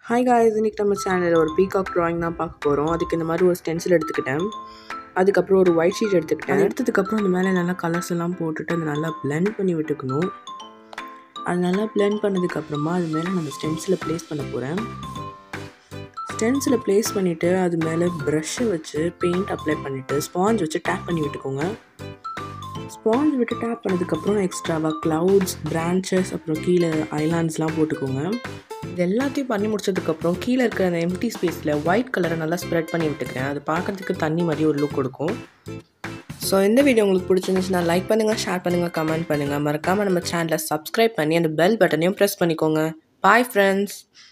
hi guys இன்னைக்கு நம்ம சேனலில் ஒரு பீகாக் ட்ராயிங் தான் பார்க்க போகிறோம் அதுக்கு இந்த மாதிரி ஒரு ஸ்டென்சில் எடுத்துக்கிட்டேன் அதுக்கப்புறம் ஒரு ஒயிட் ஷீட் எடுத்துக்கிட்டேன் அது எடுத்ததுக்கப்புறம் அந்த மேலே நல்லா கலர்ஸ் எல்லாம் போட்டுட்டு அதை நல்லா blend பண்ணி விட்டுக்கணும் அது நல்லா blend பண்ணதுக்கப்புறமா அது மேலே நம்ம ஸ்டென்சில் ப்ளேஸ் பண்ண போகிறேன் ஸ்டென்சில் ப்ளேஸ் பண்ணிவிட்டு அது மேலே ப்ரஷ்ஷை வச்சு பெயிண்ட் அப்ளை பண்ணிவிட்டு ஸ்பாஞ்ச் வச்சு டேப் பண்ணி விட்டுக்கோங்க ஸ்பாஞ்ச் விட்டு டேப் பண்ணதுக்கப்புறம் எக்ஸ்ட்ராவாக க்ளவுட்ஸ் பிரான்ச்சஸ் அப்புறம் கீழே ஐலாண்ட்ஸ்லாம் போட்டுக்கோங்க இது எல்லாத்தையும் பண்ணி முடிச்சதுக்கப்புறம் கீழே இருக்கிற அந்த எம்டி ஸ்பேஸில் ஒயிட் கலரை நல்லா ஸ்ப்ரெட் பண்ணி விட்டுக்கிறேன் அது பார்க்கறதுக்கு தண்ணி மாதிரி ஒரு லுக் கொடுக்கும் ஸோ இந்த வீடியோ உங்களுக்கு பிடிச்சிருந்துச்சுன்னா லைக் பண்ணுங்கள் ஷேர் பண்ணுங்கள் கமெண்ட் பண்ணுங்கள் மறக்காமல் நம்ம சேனலை சப்ஸ்கிரைப் பண்ணி அந்த பெல் பட்டனையும் ப்ரெஸ் பண்ணிக்கோங்க பாய் ஃப்ரெண்ட்ஸ்